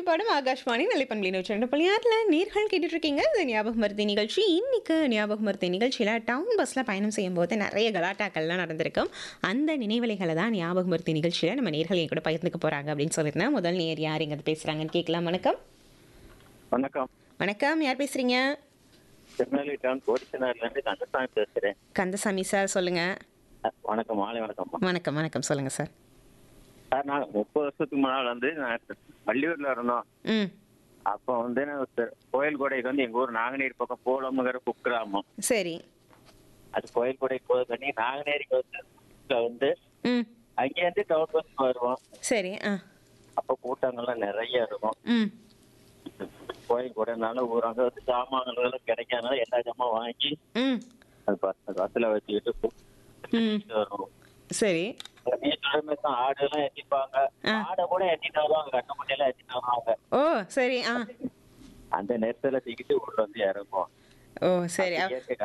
பாடும் ஆகாஷ்வாணி நிலைப்பண்பலி நூற்றி ரெண்டு புள்ளி ஆறில் நேர்கள் கேட்டுட்டு இருக்கீங்க இது ஞாபகம் மருத்தி நிகழ்ச்சி இன்னைக்கு ஞாபகம் மருத்தி நிகழ்ச்சியில் டவுன் பஸ்ஸில் பயணம் செய்யும்போது நிறைய கலாட்டாக்கள்லாம் நடந்திருக்கும் அந்த நினைவலைகளை தான் ஞாபகம் மருத்தி நிகழ்ச்சியில் நம்ம நேர்கள் என் கூட பகிர்ந்துக்க போகிறாங்க அப்படின்னு சொல்லியிருந்தேன் முதல் நேர் யார் இங்கே பேசுகிறாங்கன்னு கேட்கலாம் வணக்கம் வணக்கம் வணக்கம் யார் பேசுகிறீங்க திருநெல்வேலி டவுன் கோடிச்சனார்ல இருந்து கந்தசாமி பேசுறேன் கந்தசாமி சார் சொல்லுங்கள் அஹ் வணக்கம் மாலை வணக்கம்மா வணக்கம் வணக்கம் சொல்லுங்கள் சார் சார் நான் முப்பது வருஷத்துக்கு முன்னால் வந்து நான் வள்ளியூர்ல இருந்தோம் ம் அப்போ வந்து நான் ஒரு கோயில் கொடைக்கு வந்து எங்க ஊர் நாங்குநேரி பக்கம் போலமுங்கிற குக்கிராமம் சரி அது கோயில் கொடைக்கு போது பண்ணி நாங்குநேரிக்கு வந்து இங்க வந்து ம் அங்கேருந்து டவுன் பஸ் வருவோம் சரி ஆ அப்போ கூட்டங்கள்லாம் நிறைய இருக்கும் ம் கோயில் கொடைனால ஊர் அங்கே வந்து சாமான்கள் எல்லாம் கிடைக்காதனால எல்லா ஜாமான் வாங்கி ம் அது பஸ் பஸ்ஸில் வச்சுக்கிட்டு ம் வருவோம் சரி வீட்டுல தான் ஆடு எல்லாம் எத்திப்பாங்க ஆ. ஆடை கூட எத்திட்டு வருவாங்க கட்டுமட்டி எல்லாம் எத்திட்டு வருவாங்க ஓ சரி ஆ அந்த நேரத்துல தூக்கிட்டு உள்ள வந்து இறங்குவோம் ஓ சரி இயற்கை